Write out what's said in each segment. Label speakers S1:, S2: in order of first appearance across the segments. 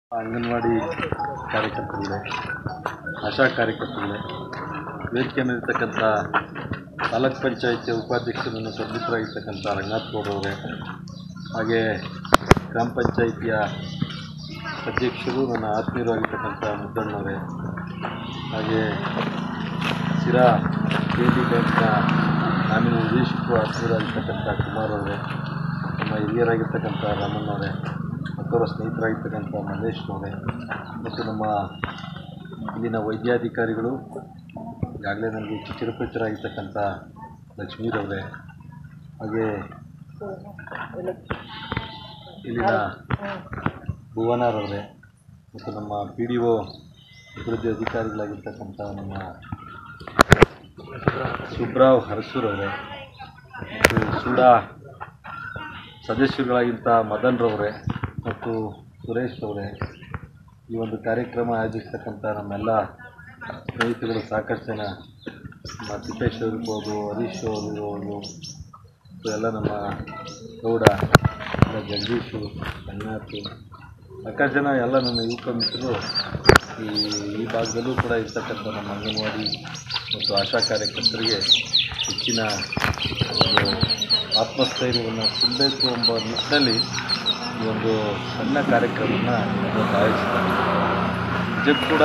S1: ಅಂಗನವಾಡಿ ಕಾರ್ಯಕರ್ತರುಗಳೇ ಆಶಾ ಕಾರ್ಯಕರ್ತರುಗಳೇ ವೇದಿಕೆ ಮೇಲಿರ್ತಕ್ಕಂಥ ತಾಲೂಕ್ ಪಂಚಾಯತಿ ಉಪಾಧ್ಯಕ್ಷರನ್ನು ಸನ್ನಿಹಿತರಾಗಿರ್ತಕ್ಕಂಥ ರಂಗನಾಥ್ ಗೌಡರವರೇ ಹಾಗೆ ಗ್ರಾಮ ಪಂಚಾಯಿತಿಯ ಅಧ್ಯಕ್ಷರು ನನ್ನ ಆತ್ಮೀಯರಾಗಿರ್ತಕ್ಕಂಥ ಮುದ್ದಣ್ಣವರೇ ಹಾಗೆ ಸಿರಾ ಕೆ ಡಿ ಬ್ಯಾಂಕ್ನ ನಾಮಿನ ನಿರ್ದೇಶಕರು ಆತ್ಮೀಯರಾಗಿರ್ತಕ್ಕಂಥ ಕುಮಾರ್ ಅವರೇ ನಮ್ಮ ಹಿರಿಯರಾಗಿರ್ತಕ್ಕಂಥ ರಾಮಣ್ಣವರೇ ಮತ್ತವರ ಸ್ನೇಹಿತರಾಗಿರ್ತಕ್ಕಂಥ ಮಲ್ಲೇಶ್ನವರೇ ಮತ್ತು ನಮ್ಮ ಇಲ್ಲಿನ ವೈದ್ಯಾಧಿಕಾರಿಗಳು ಈಗಾಗಲೇ ನನಗೆ ಚಿರಪರಿಚಯರಾಗಿರ್ತಕ್ಕಂಥ ಲಕ್ಷ್ಮೀರವರೇ ಹಾಗೆ ಇಲ್ಲಿನ ಭುವನರವರೇ ಮತ್ತು ನಮ್ಮ ಪಿ ಡಿ ಒ ಅಭಿವೃದ್ಧಿ ಅಧಿಕಾರಿಗಳಾಗಿರ್ತಕ್ಕಂಥ ನಮ್ಮ ಸುಬ್ರಾವ್ ಹರಸೂರವರೇ ಮತ್ತು ಸೂಡಾ ಸದಸ್ಯರುಗಳಾಗಿದ್ದ ಮದನ್ ರವರೇ ಮತ್ತು ಸುರೇಶ್ ಅವರೇ ಈ ಒಂದು ಕಾರ್ಯಕ್ರಮ ಆಯೋಜಿಸ್ತಕ್ಕಂಥ ನಮ್ಮೆಲ್ಲ ಸ್ನೇಹಿತರು ಸಾಕಷ್ಟು ಜನ ನಮ್ಮ ತಿಪ್ಪೇಶ್ ಅವ್ರು ಇರ್ಬೋದು ಹರೀಶ್ ಅವರು ಇರ್ಬೋದು ಮತ್ತು ಎಲ್ಲ ನಮ್ಮ ಗೌಡ ಎಲ್ಲ ಜಗದೀಶು ರಂಗನಾಥ್ ಸಾಕಷ್ಟು ಜನ ಎಲ್ಲ ನನ್ನ ಯುವಕ ಮಿತ್ರರು ಈ ಈ ಭಾಗದಲ್ಲೂ ಕೂಡ ಇರ್ತಕ್ಕಂಥ ನಮ್ಮ ಅಂಗನವಾಡಿ ಮತ್ತು ಆಶಾ ಕಾರ್ಯಕರ್ತರಿಗೆ ಹೆಚ್ಚಿನ ಒಂದು ಆತ್ಮಸ್ಥೈರ್ಯವನ್ನು ತುಂಬಬೇಕು ಎಂಬ ನಿಟ್ಟಿನಲ್ಲಿ ಈ ಒಂದು ಸಣ್ಣ ಕಾರ್ಯಕ್ರಮವನ್ನು ಇವತ್ತು ಆಯೋಜಿಸಿದ್ದಾರೆ ನಿಜಕ್ಕೂ ಕೂಡ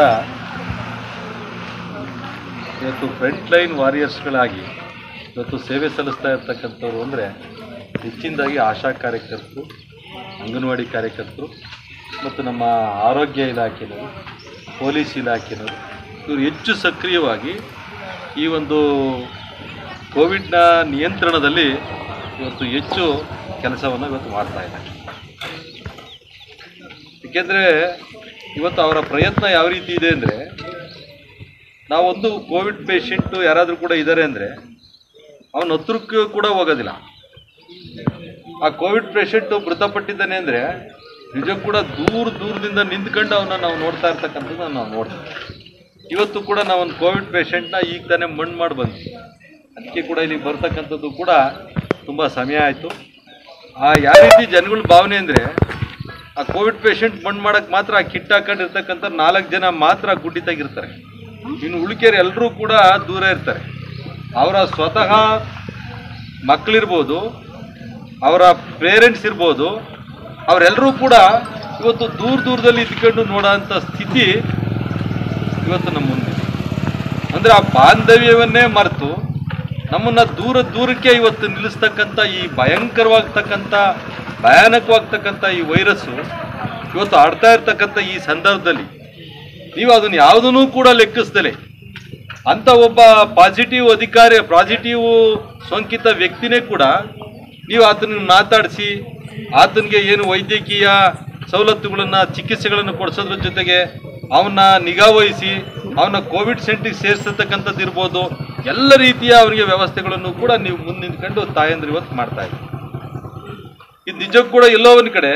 S1: ಇವತ್ತು ಫ್ರಂಟ್ ಲೈನ್ ವಾರಿಯರ್ಸ್ಗಳಾಗಿ ಇವತ್ತು ಸೇವೆ ಸಲ್ಲಿಸ್ತಾ ಇರ್ತಕ್ಕಂಥವ್ರು ಅಂದರೆ ಹೆಚ್ಚಿನದಾಗಿ ಆಶಾ ಕಾರ್ಯಕರ್ತರು ಅಂಗನವಾಡಿ ಕಾರ್ಯಕರ್ತರು ಮತ್ತು ನಮ್ಮ ಆರೋಗ್ಯ ಇಲಾಖೆನವರು ಪೊಲೀಸ್ ಇಲಾಖೆನವರು ಇವರು ಹೆಚ್ಚು ಸಕ್ರಿಯವಾಗಿ ಈ ಒಂದು ಕೋವಿಡ್ನ ನಿಯಂತ್ರಣದಲ್ಲಿ ಇವತ್ತು ಹೆಚ್ಚು ಕೆಲಸವನ್ನು ಇವತ್ತು ಮಾಡ್ತಾ ಇದ್ದಾರೆ ಏಕೆಂದರೆ ಇವತ್ತು ಅವರ ಪ್ರಯತ್ನ ಯಾವ ರೀತಿ ಇದೆ ಅಂದರೆ ನಾವೊಂದು ಕೋವಿಡ್ ಪೇಷಂಟು ಯಾರಾದರೂ ಕೂಡ ಇದ್ದಾರೆ ಅಂದರೆ ಅವನ ಹತ್ರಕ್ಕೂ ಕೂಡ ಹೋಗೋದಿಲ್ಲ ಆ ಕೋವಿಡ್ ಪೇಷಂಟು ಮೃತಪಟ್ಟಿದ್ದಾನೆ ಅಂದರೆ ನಿಜಕ್ಕೂ ಕೂಡ ದೂರ ದೂರದಿಂದ ನಿಂತ್ಕೊಂಡು ಅವನ್ನ ನಾವು ನೋಡ್ತಾ ಇರ್ತಕ್ಕಂಥದ್ದು ನಾವು ನೋಡ್ತೀವಿ ಇವತ್ತು ಕೂಡ ನಾವೊಂದು ಕೋವಿಡ್ ಪೇಷಂಟ್ನ ಈಗ ತಾನೇ ಮಣ್ಣು ಮಾಡಿ ಬಂದ್ವಿ ಅದಕ್ಕೆ ಕೂಡ ಇಲ್ಲಿ ಬರ್ತಕ್ಕಂಥದ್ದು ಕೂಡ ತುಂಬ ಸಮಯ ಆಯಿತು ಆ ಯಾವ ರೀತಿ ಜನಗಳ ಭಾವನೆ ಅಂದರೆ ಆ ಕೋವಿಡ್ ಪೇಷಂಟ್ ಮಣ್ಣು ಮಾಡೋಕ್ಕೆ ಮಾತ್ರ ಆ ಕಿಟ್ ಹಾಕೊಂಡಿರ್ತಕ್ಕಂಥ ನಾಲ್ಕು ಜನ ಮಾತ್ರ ಗುಡ್ಡಿತಾಗಿರ್ತಾರೆ ಇನ್ನು ಉಳಿಕೆಯರು ಎಲ್ಲರೂ ಕೂಡ ದೂರ ಇರ್ತಾರೆ ಅವರ ಸ್ವತಃ ಮಕ್ಕಳಿರ್ಬೋದು ಅವರ ಪೇರೆಂಟ್ಸ್ ಇರ್ಬೋದು ಅವರೆಲ್ಲರೂ ಕೂಡ ಇವತ್ತು ದೂರ ದೂರದಲ್ಲಿ ಇದ್ಕೊಂಡು ನೋಡೋಂಥ ಸ್ಥಿತಿ ಇವತ್ತು ನಮ್ಮ ಮುಂದೆ ಅಂದರೆ ಆ ಬಾಂಧವ್ಯವನ್ನೇ ಮರೆತು ನಮ್ಮನ್ನು ದೂರ ದೂರಕ್ಕೆ ಇವತ್ತು ನಿಲ್ಲಿಸ್ತಕ್ಕಂಥ ಈ ಭಯಂಕರವಾಗ್ತಕ್ಕಂಥ ಭಯಾನಕವಾಗ್ತಕ್ಕಂಥ ಈ ವೈರಸ್ಸು ಇವತ್ತು ಆಡ್ತಾ ಇರ್ತಕ್ಕಂಥ ಈ ಸಂದರ್ಭದಲ್ಲಿ ನೀವು ಅದನ್ನು ಯಾವುದನ್ನು ಕೂಡ ಲೆಕ್ಕಿಸ್ದಲೆ ಅಂಥ ಒಬ್ಬ ಪಾಸಿಟಿವ್ ಅಧಿಕಾರಿ ಪಾಸಿಟಿವ್ ಸೋಂಕಿತ ವ್ಯಕ್ತಿನೇ ಕೂಡ ನೀವು ಆತನ ಮಾತಾಡಿಸಿ ಆತನಿಗೆ ಏನು ವೈದ್ಯಕೀಯ ಸವಲತ್ತುಗಳನ್ನು ಚಿಕಿತ್ಸೆಗಳನ್ನು ಕೊಡಿಸೋದ್ರ ಜೊತೆಗೆ ಅವನ್ನ ನಿಗಾ ವಹಿಸಿ ಅವನ ಕೋವಿಡ್ ಸೆಂಟ್ರಿಗೆ ಸೇರಿಸತಕ್ಕಂಥದ್ದು ಇರ್ಬೋದು ಎಲ್ಲ ರೀತಿಯ ಅವರಿಗೆ ವ್ಯವಸ್ಥೆಗಳನ್ನು ಕೂಡ ನೀವು ಮುಂದೆ ನಿಂತ್ಕೊಂಡು ತಾಯಂದ್ರೆ ಇವತ್ತು ಮಾಡ್ತಾ ಇದ್ದೀವಿ ಇದು ನಿಜಕ್ಕೂ ಕೂಡ ಎಲ್ಲೋ ಒಂದು ಕಡೆ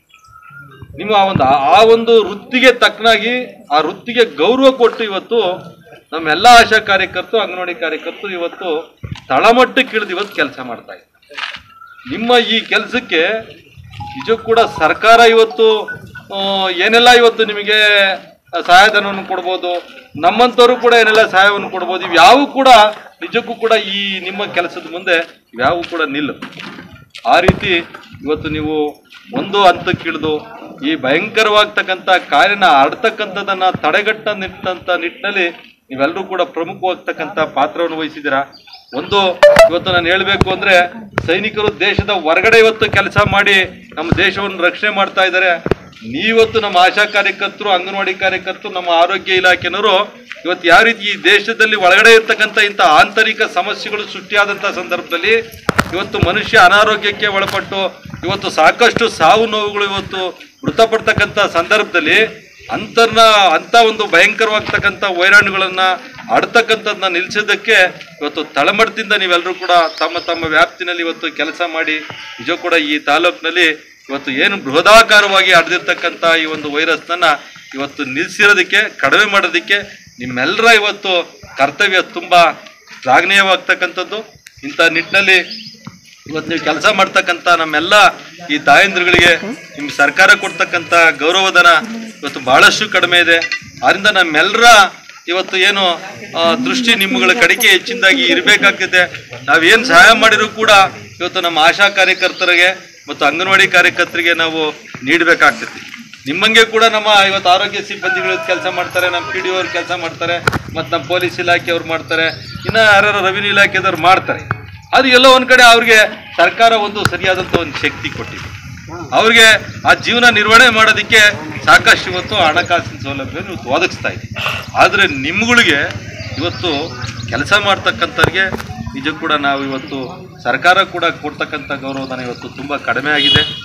S1: ನಿಮ್ಮ ಆ ಒಂದು ಆ ಒಂದು ವೃತ್ತಿಗೆ ತಕ್ಕನಾಗಿ ಆ ವೃತ್ತಿಗೆ ಗೌರವ ಕೊಟ್ಟು ಇವತ್ತು ನಮ್ಮೆಲ್ಲ ಆಶಾ ಕಾರ್ಯಕರ್ತರು ಅಂಗನವಾಡಿ ಕಾರ್ಯಕರ್ತರು ಇವತ್ತು ತಳಮಟ್ಟಕ್ಕೆ ಇಳಿದು ಇವತ್ತು ಕೆಲಸ ಮಾಡ್ತಾ ಇದ್ದಾರೆ ನಿಮ್ಮ ಈ ಕೆಲಸಕ್ಕೆ ನಿಜಕ್ಕೂ ಕೂಡ ಸರ್ಕಾರ ಇವತ್ತು ಆ, ಏನೆಲ್ಲ ಇವತ್ತು ನಿಮಗೆ ಸಹಾಯಧನವನ್ನು ಕೊಡ್ಬೋದು ನಮ್ಮಂಥವ್ರು ಕೂಡ ಏನೆಲ್ಲ ಸಹಾಯವನ್ನು ಕೊಡ್ಬೋದು ಇವ್ಯಾವು ಕೂಡ ನಿಜಕ್ಕೂ ಕೂಡ ಈ ನಿಮ್ಮ ಕೆಲಸದ ಮುಂದೆ ಇವ್ಯಾವು ಕೂಡ ನಿಲ್ಲು ಆ ರೀತಿ ಇವತ್ತು ನೀವು ಒಂದು ಹಂತಕ್ಕಿಳಿದು ಈ ಭಯಂಕರವಾಗ್ತಕ್ಕಂಥ ಕಾರ್ಯನ ಹರಡ್ತಕ್ಕಂಥದ್ದನ್ನು ತಡೆಗಟ್ಟ ನಿಟ್ಟಂಥ ನಿಟ್ಟಿನಲ್ಲಿ ನೀವೆಲ್ಲರೂ ಕೂಡ ಪ್ರಮುಖವಾಗ್ತಕ್ಕಂಥ ಪಾತ್ರವನ್ನು ವಹಿಸಿದ್ದೀರಾ ಒಂದು ಇವತ್ತು ನಾನು ಹೇಳಬೇಕು ಅಂದರೆ ಸೈನಿಕರು ದೇಶದ ಹೊರಗಡೆ ಇವತ್ತು ಕೆಲಸ ಮಾಡಿ ನಮ್ಮ ದೇಶವನ್ನು ರಕ್ಷಣೆ ಮಾಡ್ತಾ ಇದ್ದಾರೆ ನೀವತ್ತು ನಮ್ಮ ಆಶಾ ಕಾರ್ಯಕರ್ತರು ಅಂಗನವಾಡಿ ಕಾರ್ಯಕರ್ತರು ನಮ್ಮ ಆರೋಗ್ಯ ಇಲಾಖೆನವರು ಇವತ್ತು ಯಾವ ರೀತಿ ಈ ದೇಶದಲ್ಲಿ ಒಳಗಡೆ ಇರ್ತಕ್ಕಂಥ ಇಂಥ ಆಂತರಿಕ ಸಮಸ್ಯೆಗಳು ಸೃಷ್ಟಿಯಾದಂಥ ಸಂದರ್ಭದಲ್ಲಿ ಇವತ್ತು ಮನುಷ್ಯ ಅನಾರೋಗ್ಯಕ್ಕೆ ಒಳಪಟ್ಟು ಇವತ್ತು ಸಾಕಷ್ಟು ಸಾವು ನೋವುಗಳು ಇವತ್ತು ಮೃತಪಡ್ತಕ್ಕಂಥ ಸಂದರ್ಭದಲ್ಲಿ ಅಂತರ್ನ ಅಂಥ ಒಂದು ಭಯಂಕರವಾಗ್ತಕ್ಕಂಥ ವೈರಾಣುಗಳನ್ನು ಆಡ್ತಕ್ಕಂಥದ್ದನ್ನ ನಿಲ್ಲಿಸೋದಕ್ಕೆ ಇವತ್ತು ತಳಮಟ್ಟದಿಂದ ನೀವೆಲ್ಲರೂ ಕೂಡ ತಮ್ಮ ತಮ್ಮ ವ್ಯಾಪ್ತಿನಲ್ಲಿ ಇವತ್ತು ಕೆಲಸ ಮಾಡಿ ನಿಜ ಕೂಡ ಈ ತಾಲೂಕಿನಲ್ಲಿ ಇವತ್ತು ಏನು ಬೃಹದಾಕಾರವಾಗಿ ಹಡ್ದಿರ್ತಕ್ಕಂಥ ಈ ಒಂದು ವೈರಸ್ನನ್ನು ಇವತ್ತು ನಿಲ್ಲಿಸಿರೋದಕ್ಕೆ ಕಡಿಮೆ ಮಾಡೋದಕ್ಕೆ ನಿಮ್ಮೆಲ್ಲರ ಇವತ್ತು ಕರ್ತವ್ಯ ತುಂಬ ಶ್ಲಾಘನೀಯವಾಗ್ತಕ್ಕಂಥದ್ದು ಇಂಥ ನಿಟ್ಟಿನಲ್ಲಿ ಇವತ್ತು ನೀವು ಕೆಲಸ ಮಾಡ್ತಕ್ಕಂಥ ನಮ್ಮೆಲ್ಲ ಈ ತಾಯಂದ್ರುಗಳಿಗೆ ನಿಮ್ಮ ಸರ್ಕಾರ ಕೊಡ್ತಕ್ಕಂಥ ಗೌರವಧನ ಇವತ್ತು ಬಹಳಷ್ಟು ಕಡಿಮೆ ಇದೆ ಆದ್ರಿಂದ ನಮ್ಮೆಲ್ಲರ ಇವತ್ತು ಏನು ಆ, ದೃಷ್ಟಿ ನಿಮ್ಮಗಳ ಕಡೆಗೆ ಹೆಚ್ಚಿನದಾಗಿ ಇರಬೇಕಾಗ್ತದೆ ನಾವೇನು ಸಹಾಯ ಮಾಡಿರೂ ಕೂಡ ಇವತ್ತು ನಮ್ಮ ಆಶಾ ಕಾರ್ಯಕರ್ತರಿಗೆ ಮತ್ತು ಅಂಗನವಾಡಿ ಕಾರ್ಯಕರ್ತರಿಗೆ ನಾವು ನೀಡಬೇಕಾಗ್ತೈತಿ ನಿಮ್ಮಂಗೆ ಕೂಡ ನಮ್ಮ ಇವತ್ತು ಆರೋಗ್ಯ ಸಿಬ್ಬಂದಿಗಳು ಕೆಲಸ ಮಾಡ್ತಾರೆ ನಮ್ಮ ಪಿ ಡಿ ಅವ್ರು ಕೆಲಸ ಮಾಡ್ತಾರೆ ಮತ್ತು ನಮ್ಮ ಪೊಲೀಸ್ ಇಲಾಖೆಯವ್ರು ಮಾಡ್ತಾರೆ ಇನ್ನು ಯಾರ್ಯಾರು ರೆವಿನ್ಯೂ ಇಲಾಖೆದವ್ರು ಮಾಡ್ತಾರೆ ಅದು ಎಲ್ಲೋ ಒಂದು ಕಡೆ ಅವ್ರಿಗೆ ಸರ್ಕಾರ ಒಂದು ಸರಿಯಾದಂಥ ಒಂದು ಶಕ್ತಿ ಕೊಟ್ಟಿದೆ ಅವ್ರಿಗೆ ಆ ಜೀವನ ನಿರ್ವಹಣೆ ಮಾಡೋದಕ್ಕೆ ಸಾಕಷ್ಟು ಇವತ್ತು ಹಣಕಾಸಿನ ಸೌಲಭ್ಯವನ್ನು ಇವತ್ತು ಒದಗಿಸ್ತಾ ಇದೆ ಆದರೆ ನಿಮ್ಗಳಿಗೆ ಇವತ್ತು ಕೆಲಸ ಮಾಡ್ತಕ್ಕಂಥವ್ರಿಗೆ ನಿಜ ಕೂಡ ನಾವು ಇವತ್ತು ಸರ್ಕಾರ ಕೂಡ ಕೊಡ್ತಕ್ಕಂಥ ಗೌರವಧನ ಇವತ್ತು ತುಂಬ ಕಡಿಮೆ ಆಗಿದೆ